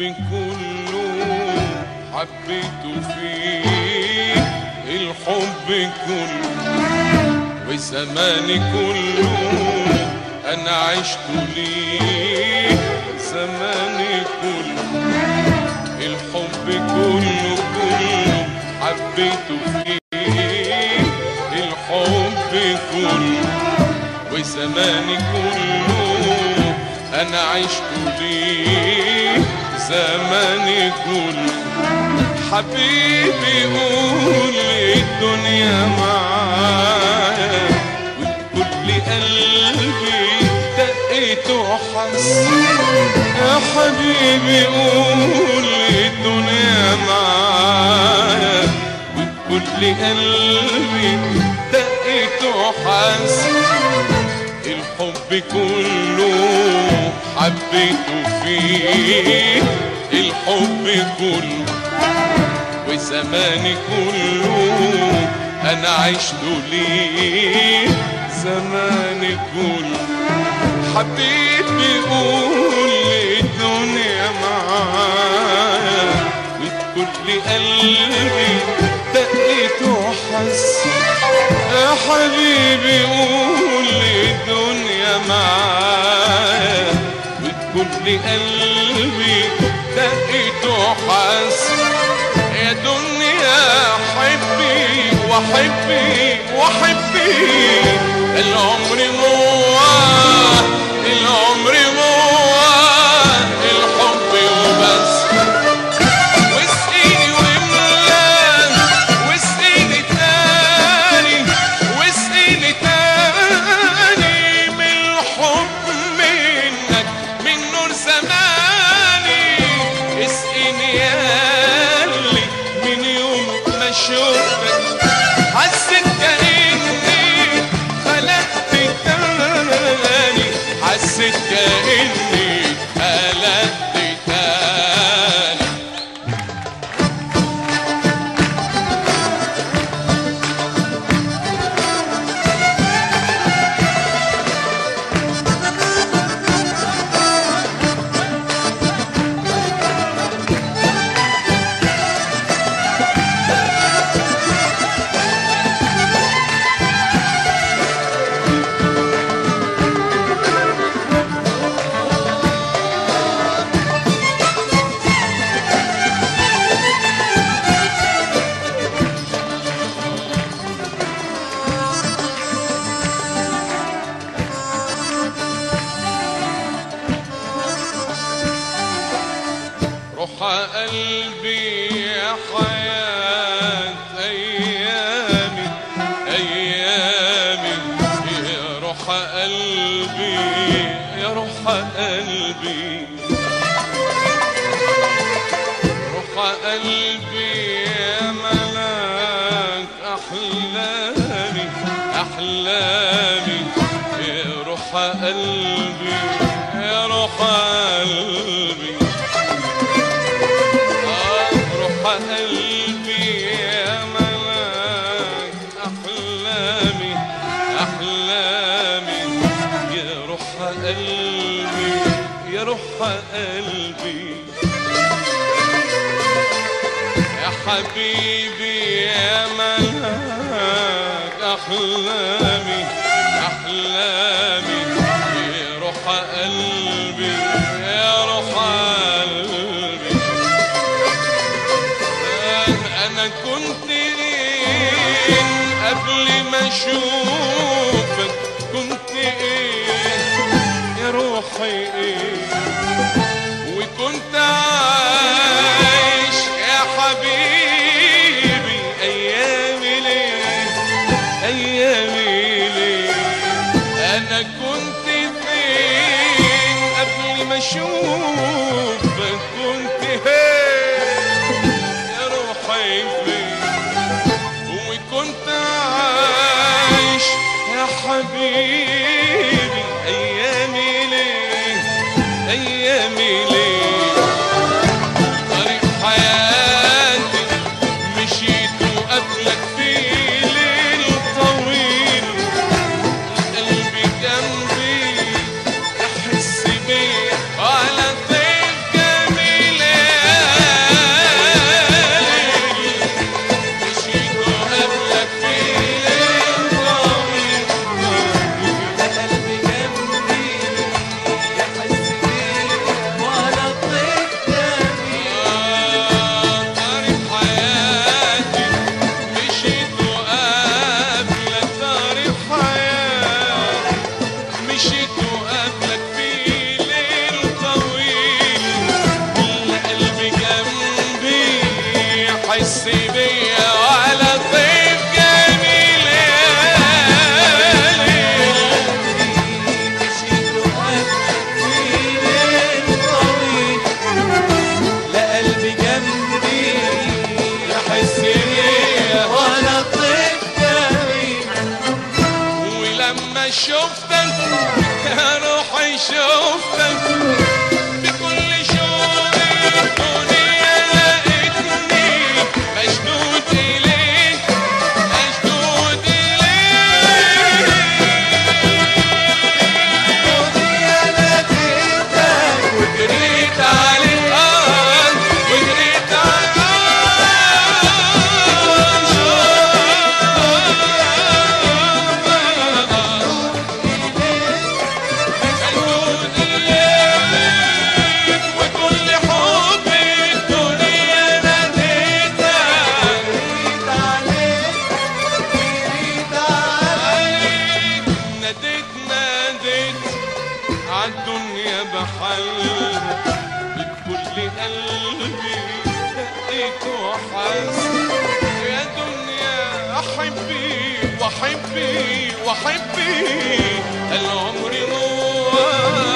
كله حبيته فيه الحب كله وزماني كله انا عشت ليه زماني كله الحب كله كله حبيته فيه الحب كله وزماني كله انا عشت ليه زماني كله حبيبي قول الدنيا معايا وبكل قلبي دقيت وحس يا حبيبي قول الدنيا معايا وبكل قلبي دقيت وحس الحب كله حبيته فيه الحب كله وزماني كله انا عشت ليه زماني كله حبيبي قول الدنيا معايا وبكل قلبي دقيت وحس يا حبيبي قول الدنيا معايا وبكل قلبي دقيت وحس يا دنيا حبي وحبي وحبي العمر مواه العمر مواه الحب وبس واسقيني واملان واسقيني تاني واسقيني تاني من الحب منك من نور زماني اسقيني ياللي من يوم ما شفتك حسيت كأني خلقت تاني حسيت كأني خلقت تاني روح قلبي يا حياة أيامي أيامي يا روح قلبي يا روح قلبي روح قلبي يا ملاك أحلامي أحلامي يا روح قلبي يا روح قلبي روح قلبي يا ملاك أحلامي أحلامي يا روح قلبي يا روح قلبي يا حبيبي يا ملاك أحلامي أحلامي يا روح قلبي يا روح قلبي انا كنت ايه قبل ما اشوفك كنت ايه يا روحي ايه وكنت عايش يا حبيبي ايامي ليه ايامي ليه انا كنت فين قبل ما اشوفك كنت هين يا روحي فين وكنت عايش يا حبيبي ايامي ليه ايامي ليه طريق حياتي مشيت وقبلك في ليل طويل قلبي جنبي احس بيه على طيف جميل ما شفتك يا روحي شفتك بكل شوق الدنيا لقيتني مشدود إليك مشدود إليك وجريت عليك آه وجريت عليك وكل حب الدنيا ناديتك ناديت ناديت عالدنيا بحل بكل قلبي دقيت وحس يا دنيا احبي واحبي واحبي العمر نور